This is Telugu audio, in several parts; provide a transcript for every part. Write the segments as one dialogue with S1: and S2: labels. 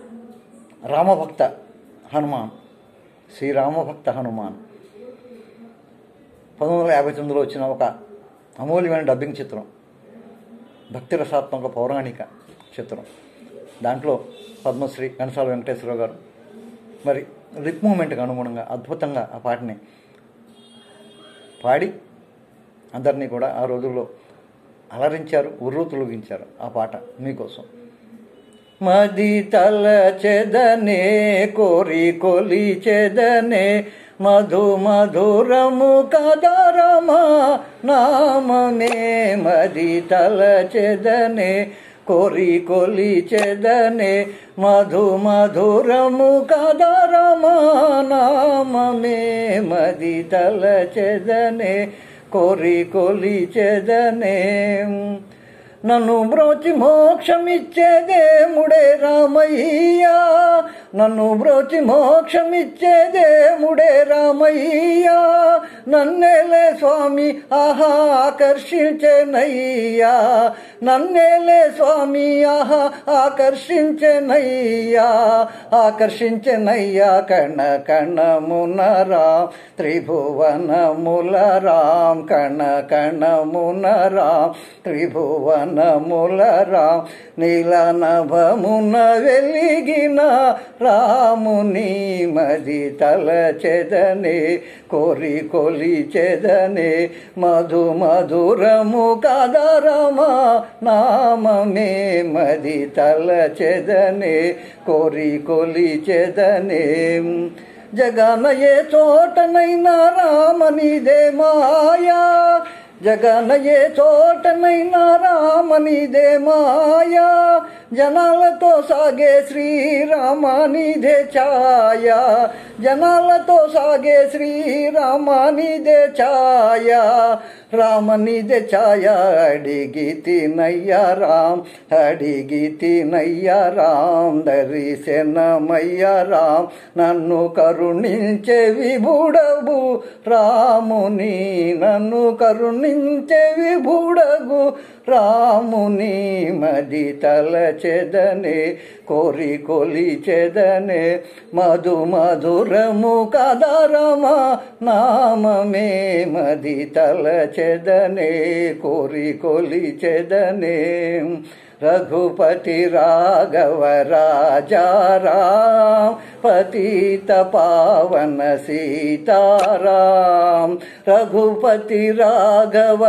S1: రామభక్త హనుమాన్ శ్రీరామభక్త హనుమాన్ పంతొమ్మిది వందల యాభై తొమ్మిదిలో వచ్చిన ఒక అమూల్యమైన డబ్బింగ్ చిత్రం భక్తి రసాత్మక పౌరాణిక చిత్రం దాంట్లో పద్మశ్రీ ఘనసాల వెంకటేశ్వరరావు గారు మరి లిప్ మూమెంట్కి అనుగుణంగా అద్భుతంగా ఆ పాటని పాడి అందరినీ కూడా ఆ రోజుల్లో అలరించారు ఉర్రు తొలగించారు ఆ పాట మీకోసం మది తల చెదనే కోరి కొలి చెదనే మధు మధురము కదరమా నామమే మది తల చెదనే కోరి కొలి చెదనే మధు మధురము కదరమా నామమే మది తల చెదనే కోరి కొలి చెదనే నన్ను బ్రోచి మోక్షమిచ్చే దేవుడే రామయ్యా నన్ను బ్రోచి మోక్షమిచ్చే దేవుడే రామయ్యా నన్నేలే స్వామి ఆహా ఆకర్షించెనయ్యా నన్నేలే స్వామి ఆహా ఆకర్షించెనయ్యా ఆకర్షించెనయ్యా కణ కణమునరా త్రిభువనముల రాం కణ కణమునరా త్రిభువనముల రాం నీలనభమున వెలిగిన రాముని మది తల చెదనే కోరి కొలి చెదనే మధు మధురము కదరమా నామమే మది తల చెదనే కోరి కొలి చెదనే జగన ఏ చోటనైనా రామనిదే మాయా జగన ఏ చోటనైనా రామనిదే మాయా జనాలతో సాగే శ్రీరామానిదే ఛాయ జనాలతో సాగే శ్రీరామానిదే ఛాయ రామనిదే ఛాయ అడిగి తినయ్య రామ్ అడిగి తినయ్య రామ్ దరిశనమయ్య రామ్ నన్ను కరుణించే విభుడగు రాముని నన్ను కరుణించే విభుడగు రాముని మది తల చెదనే కోరి కొలి చెదనే మధు మధురము కదరమా నామమే మది తల చెదనే కోరి కొలి చెదనే రఘుపతి రాఘవ రాజారాం పతిత పావన సీతారాం రఘుపతి రాఘవ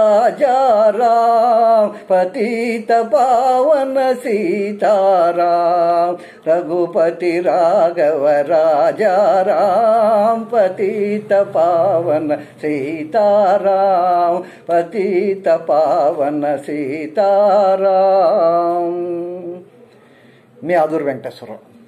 S1: రాజారాం పతిత పావన సీతారాం రఘుపతి రాఘవ రాజారాం పతిత పావన సీతారాం పతిత పావన సీతారాం మీ ఆదూరు వెంకటేశ్వరరావు